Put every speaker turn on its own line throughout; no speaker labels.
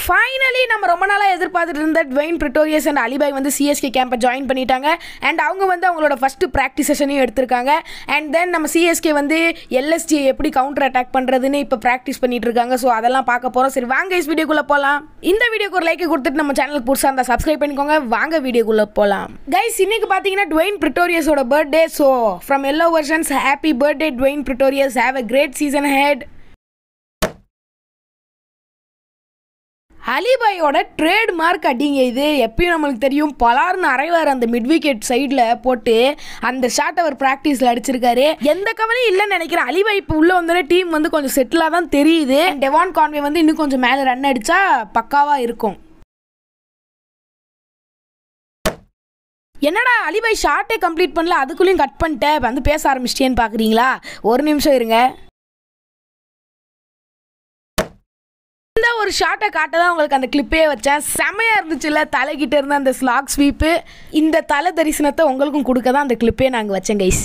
finally நம்ம ரொம்ப நாளாக எதிர்பார்த்துட்டு இருந்த ட்வெயின் பிரிட்டோரியஸ் அண்ட் அலிபாய் வந்து சிஎஸ்கே கேம்பை ஜாயின் பண்ணிட்டாங்க அண்ட் அவங்க வந்து அவங்களோட ஃபஸ்ட்டு ப்ராக்டிஸ் செஷனையும் எடுத்திருக்காங்க அண்ட் தென் நம்ம சிஎஸ்கே வந்து எல்எஸ்ஜி எப்படி கவுண்டர் அட்டாக் பண்ணுறதுன்னு இப்போ ப்ராக்டிஸ் பண்ணிட்டு இருக்காங்க ஸோ அதெல்லாம் பார்க்க போகிறோம் சரி வாங்க இஸ் வீடியோக்குள்ளே போகலாம் இந்த வீடியோக்கு ஒரு லைக் கொடுத்துட்டு நம்ம சேனலுக்கு புதுசாக இருந்தால் சப்ஸ்கிரைப் பண்ணிக்கோங்க வாங்க வீடியோக்குள்ளே போகலாம் கைஸ் இன்னைக்கு பார்த்தீங்கன்னா ட்வெயின் பிரிட்டோரியஸோட birthday so from yellow versions happy birthday Dwaine Pretorius have a great season ஹெட் அலிபாயோட ட்ரேட் மார்க் அடிங்க இது எப்பயும் நம்மளுக்கு தெரியும் பலார்னு அரைவார் அந்த மிட் விக்கெட் சைடில் போட்டு அந்த ஷாட் அவர் ப்ராக்டிஸில் அடிச்சிருக்காரு எந்த கவலையும் இல்லைன்னு நினைக்கிறேன் அலிபாய் இப்போ உள்ளே வந்தோடனே டீம் வந்து கொஞ்சம் செட்டிலாக தான் தெரியுது டெவான் கான்வே வந்து இன்னும் கொஞ்சம் மேலே ரன் அடித்தா பக்காவாக இருக்கும் என்னடா அலிபாய் ஷார்ட்டே கம்ப்ளீட் பண்ணல அதுக்குள்ளேயும் கட் பண்ணிட்டேன் வந்து பேச ஆரம்பிச்சிட்டேன்னு பார்க்குறீங்களா ஒரு நிமிஷம் இருங்க இந்த ஒரு ஷார்ட்டை காட்ட தான் உங்களுக்கு அந்த கிளிப்பே வச்சேன் செமையாக இருந்துச்சுல்ல தலைகிட்ட இருந்த அந்த ஸ்லாக் ஸ்வீப்பு இந்த தலை தரிசனத்தை உங்களுக்கும் கொடுக்க தான் அந்த கிளிப்பே நாங்கள் வச்சேன் கைஸ்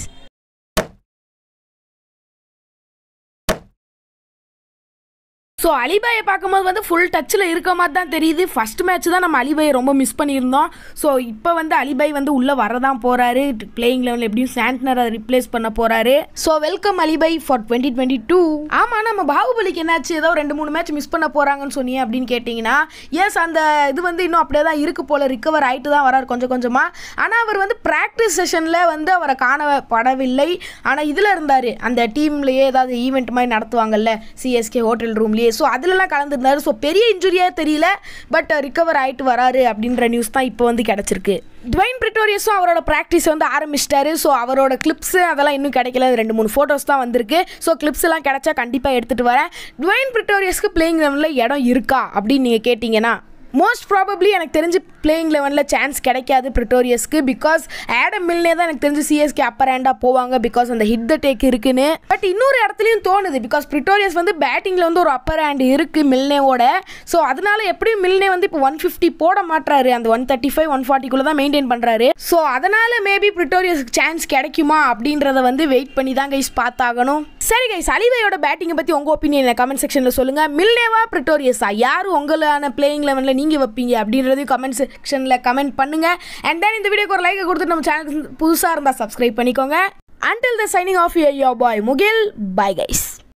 ஸோ அலிபாயை பார்க்கும்போது வந்து ஃபுல் டச்சில் இருக்க மாதிரி தான் தெரியுது ஃபர்ஸ்ட் மேட்ச் தான் நம்ம அலிபாயை ரொம்ப மிஸ் பண்ணியிருந்தோம் ஸோ இப்போ வந்து அலிபாய் வந்து உள்ளே வரதான் போகிறாரு பிளேயிங் லெவலில் எப்படியும் சாண்ட்னரை ரிப்ளேஸ் பண்ண போகிறாரு so welcome Alibhai for twenty twenty two ஆமாம் நம்ம பாகுபலிக்கு என்னாச்சு ஏதோ ரெண்டு மூணு மேட்ச் மிஸ் பண்ண போகிறாங்கன்னு சொன்னீங்க அப்படின்னு கேட்டிங்கன்னா எஸ் அந்த இது வந்து இன்னும் அப்படியே தான் இருக்கு போல் ரிக்கவர் ஆகிட்டு தான் வராரு கொஞ்சம் கொஞ்சமாக ஆனால் அவர் வந்து ப்ராக்டிஸ் செஷனில் வந்து அவரை காணப்படவில்லை ஆனால் இதில் இருந்தார் அந்த டீம்லேயே ஏதாவது ஈவெண்ட் மாதிரி நடத்துவாங்கல்ல சிஎஸ்கே ஹோட்டல் ரூம்லேயே ஸோ அதிலலாம் கலந்துருந்தாரு ஸோ பெரிய இன்ஜுரியாக தெரியல பட் ரிக்கவர் ஆகிட்டு வராரு அப்படின்ற நியூஸ் தான் இப்போ வந்து கிடச்சிருக்கு ட்வைன் பிரிட்டோரியஸும் அவரோட ப்ராக்டிஸ் வந்து ஆரம்பிச்சிட்டாரு ஸோ அவரோட கிளிப்ஸு அதெல்லாம் இன்னும் கிடைக்கல ரெண்டு மூணு ஃபோட்டோஸ் தான் வந்திருக்கு ஸோ கிளிப்ஸ் எல்லாம் கிடைச்சா கண்டிப்பாக எடுத்துகிட்டு வரேன் ட்வைன் பிரிட்டோரியஸ்க்கு பிளேயிங் லெவலில் இடம் இருக்கா அப்படின்னு நீங்கள் கேட்டிங்கன்னா மோஸ்ட் ப்ராபப்ளி எனக்கு தெரிஞ்சு பிளேயிங் லெவனில் சான்ஸ் கிடைக்காது ப்ரிட்டோரியஸ்க்கு பிகாஸ் ஆடம் மில்னே தான் எனக்கு தெரிஞ்சு சிஎஸ்கே அப்பர் ஹேண்டாக போவாங்க பிகாஸ் அந்த ஹிட் த டேக் இருக்குன்னு பட் இன்னொரு இடத்துலையும் தோணுது பிகாஸ் ப்ரிட்டோரியஸ் வந்து பேட்டிங்கில் வந்து ஒரு அப்பர் ஹேண்ட் இருக்குது மில்னேவோட ஸோ அதனால எப்படியும் மில்னே வந்து இப்போ ஒன் ஃபிஃப்டி போட மாட்டாரு அந்த ஒன் தேர்ட்டி ஃபைவ் ஒன் ஃபார்ட்டிக்குள்ளே தான் மெயின்டைன் பண்ணுறாரு ஸோ அதனால மேபி ப்ரிட்டோரியஸ்க்கு சான்ஸ் கிடைக்குமா அப்படின்றத வந்து வெயிட் பண்ணி தான் கைஸ் பார்த்தாகணும் சரி கைஸ் அலிவையோட பேட்டிங்கை பற்றி உங்கள் ஒப்பீனியன் கமெண்ட் செக்ஷனில் சொல்லுங்கள் மில்னேவா ப்ரிட்டோரியஸா யார் உங்களான பிளேயிங் லெவனில் நீங்கள் வைப்பீங்க அப்படின்றதையும் கமெண்ட் செக்ஷனில் கமெண்ட் பண்ணுங்கள் அண்ட் தென் இந்த வீடியோக்கு ஒரு லைக் கொடுத்துட்டு நம்ம சேனலுக்கு புதுசாக இருந்தால் சப்ஸ்கிரைப் பண்ணிக்கோங்க until the signing off yo boy Mugil bye guys